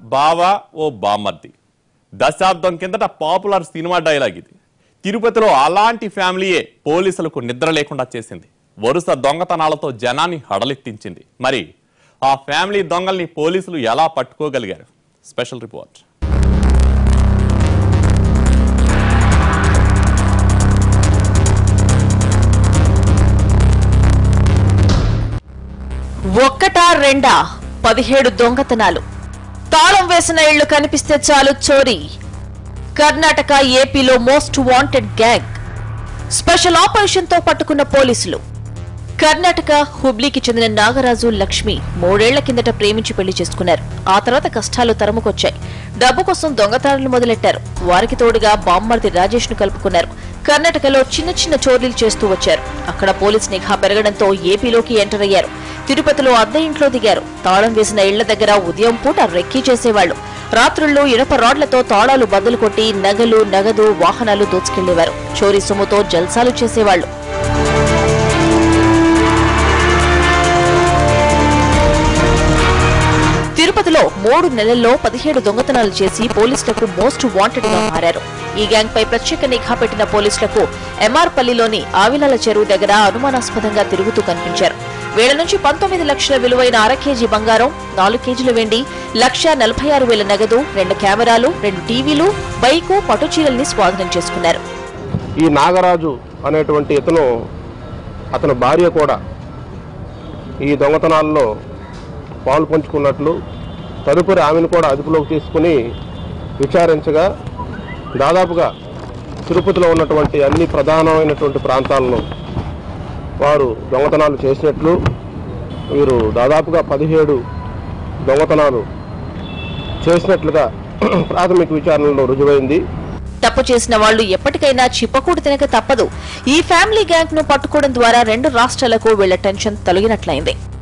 బావ ఓ బామ్మర్ది దశాబ్దం కిందట పాపులర్ సినిమా డైలాగ్ ఇది తిరుపతిలో అలాంటి ఫ్యామిలీయే పోలీసులకు నిద్ర లేకుండా చేసింది వరుస దొంగతనాలతో జనాన్ని హడలెత్తించింది మరి ఆ ఫ్యామిలీ దొంగల్ని పోలీసులు ఎలా పట్టుకోగలిగారు స్పెషల్ రిపోర్ట్ ఒక్కటా రెండా పదిహేడు దొంగతనాలు తాళం వేసిన ఇళ్లు కనిపిస్తే చాలు చోరీ కర్ణాటక ఏపీలో most wanted gang special operation తో పట్టుకున్న పోలీసులు కర్ణాటక హుబ్లీకి చెందిన నాగరాజు లక్ష్మి మూడేళ్ల కిందట ప్రేమించి పెళ్లి చేసుకున్నారు ఆ తర్వాత కష్టాలు తరుముకొచ్చాయి డబ్బు కోసం దొంగతనాలు మొదలెట్టారు వారికి తోడుగా బామ్మర్ది రాజేష్ ను కలుపుకున్నారు కర్ణాటకలో చిన్న చిన్న చోరీలు చేస్తూ వచ్చారు అక్కడ పోలీస్ నిఘా పెరగడంతో ఏపీలోకి ఎంటర్ అయ్యారు తిరుపతిలో అద్దె ఇంట్లో దిగారు తాళం వేసిన ఇళ్ల దగ్గర ఉదయం పూట రెక్కీ చేసేవాళ్లు రాత్రుల్లో ఇనప రాడ్లతో తాళాలు బద్దలు కొట్టి నగలు నగదు వాహనాలు దోచుకెళ్లేవారు చోరీ సొమ్ముతో జల్సాలు చేసేవాళ్లు తిరుపతిలో మూడు నెలల్లో పదిహేడు దొంగతనాలు చేసి పోలీసులకు మోస్ట్ వాంటెడ్ గా మారారు ఈ గ్యాంగ్ పై ప్రత్యేక నిఘా పెట్టిన పోలీసులకు ఎంఆర్ పల్లిలోని ఆవిలాల చెరువు దగ్గర అనుమానాస్పదంగా తిరుగుతూ కనిపించారు వీళ్ల నుంచి పంతొమ్మిది లక్షల విలువైన అర కేజీ బంగారం నాలుగు కేజీల వెండి లక్ష నలభై ఆరు వేల నగదు రెండు కెమెరాలు రెండు టీవీలు బైకు పట్టుచీరల్ని స్వాధీనం చేసుకున్నారు ఈ నాగరాజు అనేటువంటి ఇతను అతని భార్య కూడా ఈ దొంగతనాల్లో పాలు పంచుకున్నట్లు తదుపరి ఆమెను కూడా అదుపులోకి తీసుకుని విచారించగా దాదాపుగా తిరుపతిలో ఉన్నటువంటి అన్ని ప్రధానమైనటువంటి ప్రాంతాలను వారు దొంగతనాలు చేసినట్లు వీరు దాదాపుగా పదిహేడు దొంగతనాలు చేసినట్లుగా ప్రాథమిక విచారణలో రుజువైంది తప్పు చేసిన వాళ్లు ఎప్పటికైనా చిప్పకూడు తినక తప్పదు ఈ ఫ్యామిలీ గ్యాంగ్ ను పట్టుకోవడం ద్వారా రెండు రాష్ట్రాలకు వీళ్ల టెన్షన్ తొలగినట్లయింది